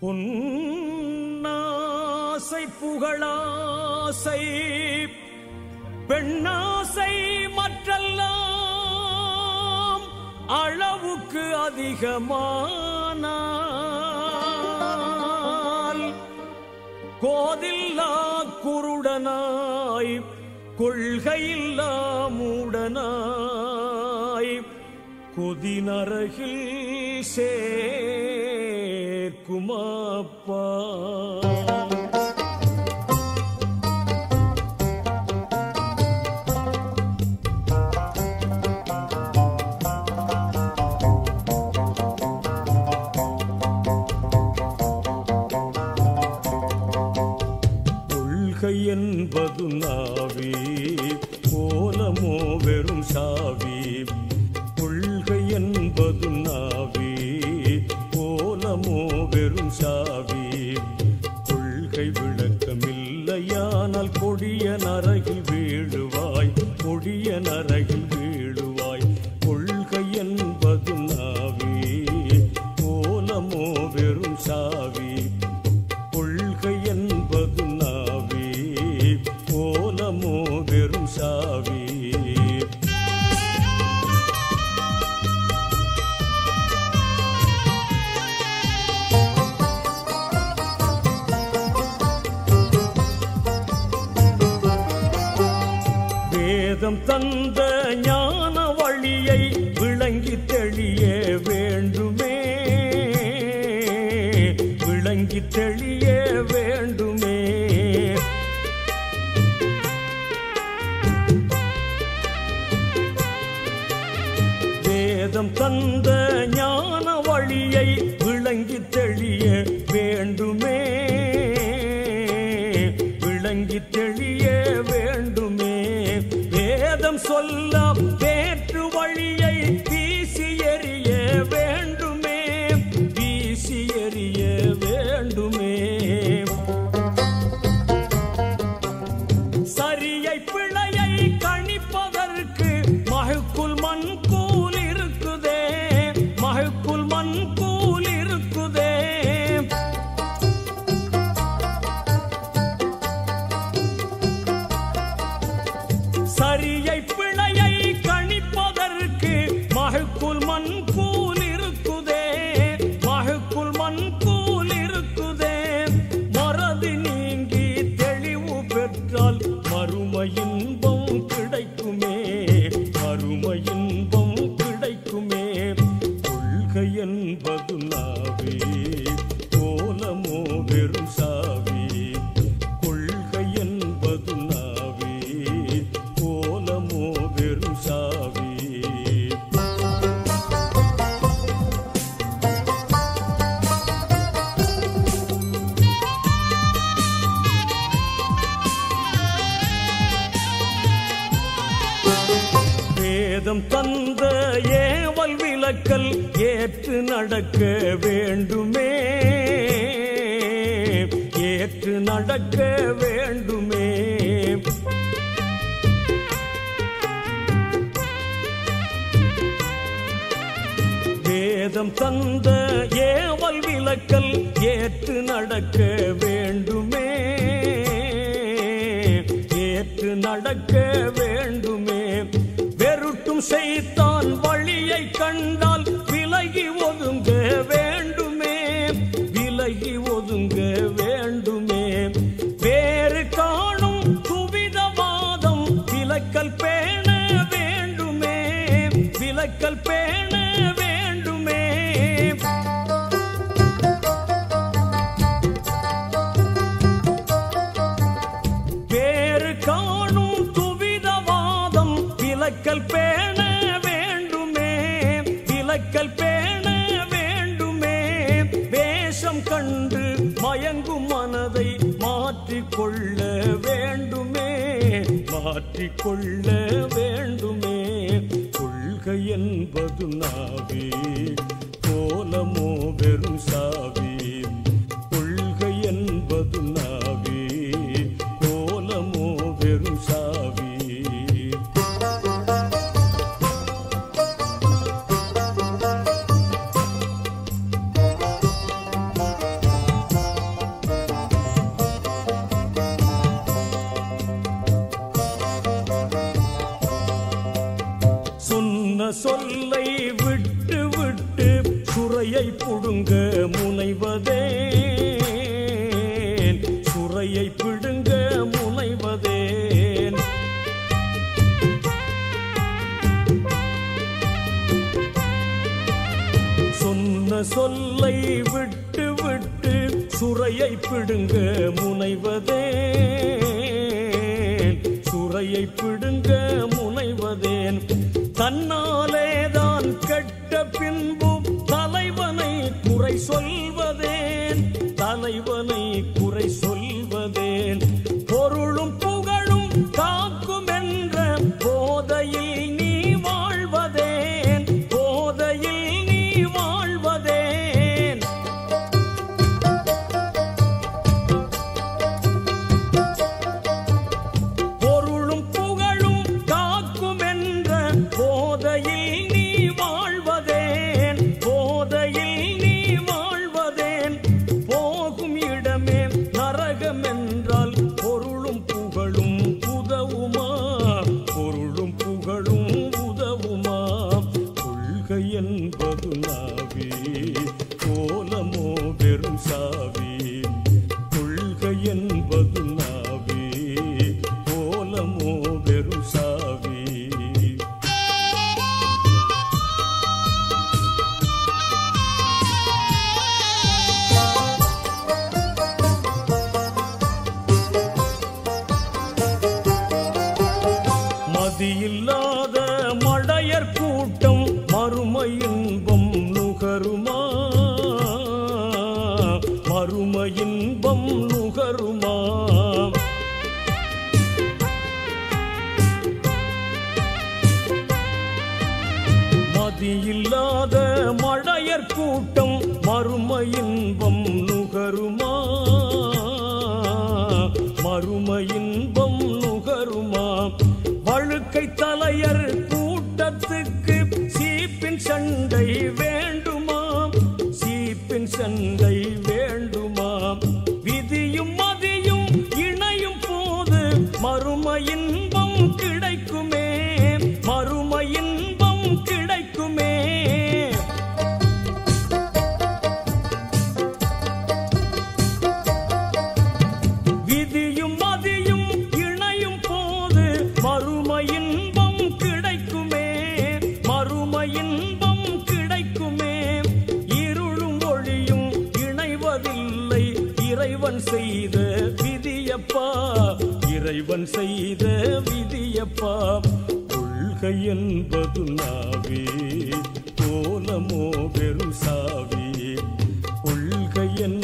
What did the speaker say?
பொன்னாசை புகழாசை பெண்ணாசை மற்றெல்லாம் அளவுக்கு அதிகமானால் கோதில்லா குருடனாய் கொள்கையில்லா மூடனாய் கொதினரகில் சேர்க்குமாப்பா கொள்கை என்பது நாவி கோலமோ வெறும் சாவி கொள்கை என்பது நாவி கோலமோ வெறும் சாவி கொள்கை விளக்கமில்லையானால் கொடிய நரகில் வீழுவாய் கொடிய நரகில் வீழுவாய் கொள்கை என்பது நாவி கோலமோ வெறும் சாவி கொள்கை என்பது நாவி கோலமோ வெறும் சாவி வேதம் தந்த ஞான வழியை விளங்கி தெளிய வேண்டுமே விளங்கி தெளிய வேண்டுமே வேதம் தந்த ஞான வழியை விளங்கி தெளிய வேண்டுமே விளங்கி தெளிய வேண்டுமே வேதம் சொல்ல வேற்று வழியை வீசி எறிய வேண்டுமே வீசி எறிய வேண்டுமே சரியை பிழையை கணிப்பதற்கு மகுக்குள் மண்கூல் இருக்குதே மகுக்குள் மண்கூல் இருக்குதே சரியை பிழையை கணிப்பதற்கு மகுக்குள் மண்கூல் இருக்குதே மகுக்குள் மண்கூல் இருக்குதே மறதி நீங்கி தெளிவு பெற்றால் மறுமை இன்பம் கிடைக்குமே மறுமை இன்பம் கிடைக்குமே கொள்கை என்பது நாவி கோலமோ வெறும் சாவி கொள்கை என்பது நாவி கோலமோ வெறும் சாவி வேதம் தந்த ஏவல் விளக்கல் ஏற்று நடக்க வேண்டுமே ஏற்று நடக்க வேண்டுமே வேதம் தந்த ஏவல் விளக்கல் ஏற்று நடக்க வேண்டுமே ஏற்று நடக்க வேண்டுமே வெருட்டும் செய்தான் வழியை கண்டால் விலகி ஒதுங்க வேண்டுமே விலகி ஒதுங்க வேண்டுமே வேறு காணும் துவிதவாதம் விலக்கல் பேண வேண்டுமே விலக்கல் பேண வேண்டுமே வேறு காணும் துவிதவாதம் விலக்கல் பேண வேண்டுமே விலக்கல் பேண வேண்டுமே வேஷம் கண்டு மயங்கும் மனதை மாற்றிக்கொள்ள வேண்டுமே மாற்றிக்கொள்ள வேண்டுமே கொள்கை என்பது நாவி கோலமோ வெறும் சாவி கொள்கை என்பது நாவி கோலமோ வெறும் சாவி சொல்லை விட்டு விட்டு சுரையை புடுங்க முனைவதேன் சுரையை பிடுங்க முனைவதேன் சொன்ன சொல்லை விட்டு விட்டு சுரையை பிடுங்க முனைவதேன் சுரையை பிடுங்க முனைவதேன் தன்னாலேதான் கெட்ட பின்பு தலைவனை குறை சொல்வதேன் தலைவனை குறை சொல்வதேன் பொருளும் புகழும் காக்கும் என்ற போதையில் நீ வாழ்வதேன் போதையில் நீ வாழ்வதேன் பொருளும் புகழும் காக்கும் என்ற போதையில் நீ வாழ்வதேன் போதையில் நீ வாழ்வதேன் போகும் இடமே நரகம் என்றால் பொருளும் புகழும் உதவுமா பொருளும் புகழும் உதவுமா கொள்கை என்பது நாவி கோலமோ வெறும் சாவி கொள்கை என்பது நாவி கோலமோ வெறும் சாவி மதியில்லாத மடையர் கூட்டம் மறுமை இன்பம் நுகருமா மறுமை இன்பம் நுகருமா மதியில்லாத மடையர் கூட்டம் மறுமை இன்பம் நுகருமா மறுமை இன்பம் நுகருமா வழுக்கை தலையர் கூட்டத்துக்கு சீப்பின் சண்டை வேண்டுமா சீப்பின் சண்டை வேண்டுமா விதியும் மதியும் இணையும் போது மறுமை இன்பம் கிடைக்குமே மறுமை இன்பம் கிடைக்குமே விதியும் மதியும் இணையும் போது மறுமை இன்பம் கிடைக்குமே மறுமை இன்பம் கிடைக்குமே இருளும் ஒளியும் இணைவதில்லை இறைவன் செய்த விதியப்பா இறைவன் செய்த விதியப்பா கொள்கை என்பது நாவே கோலமோ வெறும் சாவி கொள்கை என்பது